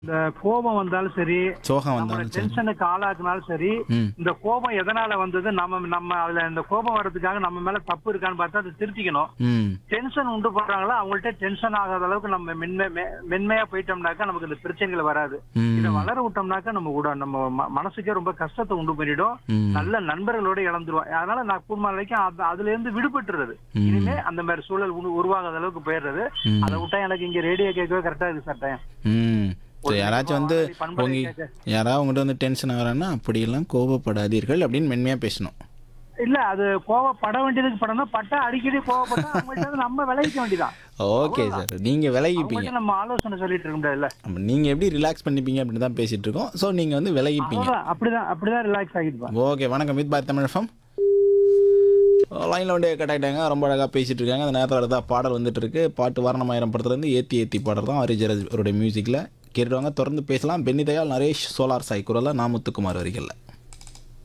இந்த கோபம் வந்தாலும் சரி சோகம் நம்மள வந்தாலும் சரி டென்ஷனுக்கு ஆளாக்குனாலும் சரி ம் இந்த கோபம் எதனால வந்தது நம்ம நம்ம அதுல இந்த கோபம் வர்றதுக்காக நம்ம மேல தப்பு இருக்கான்னு பார்த்தா அதை திருத்திக்கணும் ம் டென்ஷன் உண்டு பண்றாங்களோ அவங்கள்ட்ட டென்ஷன் ஆகாத அளவுக்கு நம்ம மென்மை மெ- மென்மையா போயிட்டோம்னாக்கா நமக்கு இந்த பிரச்சனைகள் வராது இதை ம் வளர விட்டோம்னாக்கா நம்ம கூட நம்ம ம- மனசுக்கே ரொம்ப கஷ்டத்தை உண்டு பண்ணிடும் ம் நல்ல நண்பர்களோட இழந்துருவோம் அதனால நான் கூடுமான வரைக்கும் அது- அதுல இருந்து விடுபட்டுறது ம். இனிமே அந்த மாதிரி சூழல் உரு- உருவாகாத அளவுக்கு போயிடுறது ம். அதை விட்டா எனக்கு இங்க ரேடியோ கேட்கவே கரெக்டா இருக்கு சார் டைம் ம் ஸோ யாராச்சும் வந்து பண்பலை உங்க கேட்க. யாராவது உங்கள்கிட்ட வந்து டென்ஷன் ஆகிறான்னா அப்படியெல்லாம் கோபப்படாதீர்கள் அப்படின்னு மென்மையாக பேசணும் இல்ல அது கோவப்பட வேண்டியதுக்கு படணும் பட்டா அடிக்கடி கோவப்பட்டா அவங்கள்ட்ட இருந்து நம்ம விளைவிக்க வேண்டியதான் ஓகே சார் நீங்கள் விலகிப்பீங்க அவங்கள்ட்ட நம்ம ஆலோசனை சொல்லிட்டு இருக்க முடியாதுல்ல அப்ப நீங்கள் எப்படி ரிலாக்ஸ் பண்ணிப்பீங்க அப்படின்னு தான் பேசிகிட்டு இருக்கோம் ஸோ நீங்கள் வந்து விலகிப்பீங்க அவ்வளவுதான் அப்படிதான் அப்படிதான் ரிலாக்ஸ் ஆகிட்டு ஓகே வணக்கம் வித் பாய் தமிழ் ஃபம் லைனில் வந்து கட் ஆகிட்டாங்க ரொம்ப அழகாக பேசிகிட்டு இருக்காங்க அந்த நேரத்தில் தான் பாடல் வந்துட்டு இருக்கு பாட்டு வாரணமாயிரம் படத்துலேருந்து ஏற்றி ஏற்றி பாடல் தான் ஹரிஜரஜ் அவருடைய மியூசிக்கில் கேட்டுவாங்க தொடர்ந்து பேசலாம் பென்னி தயாள் நரேஷ் சோலார் சாய் குரலில் நாமுத்துக்குமார் வரிகளில்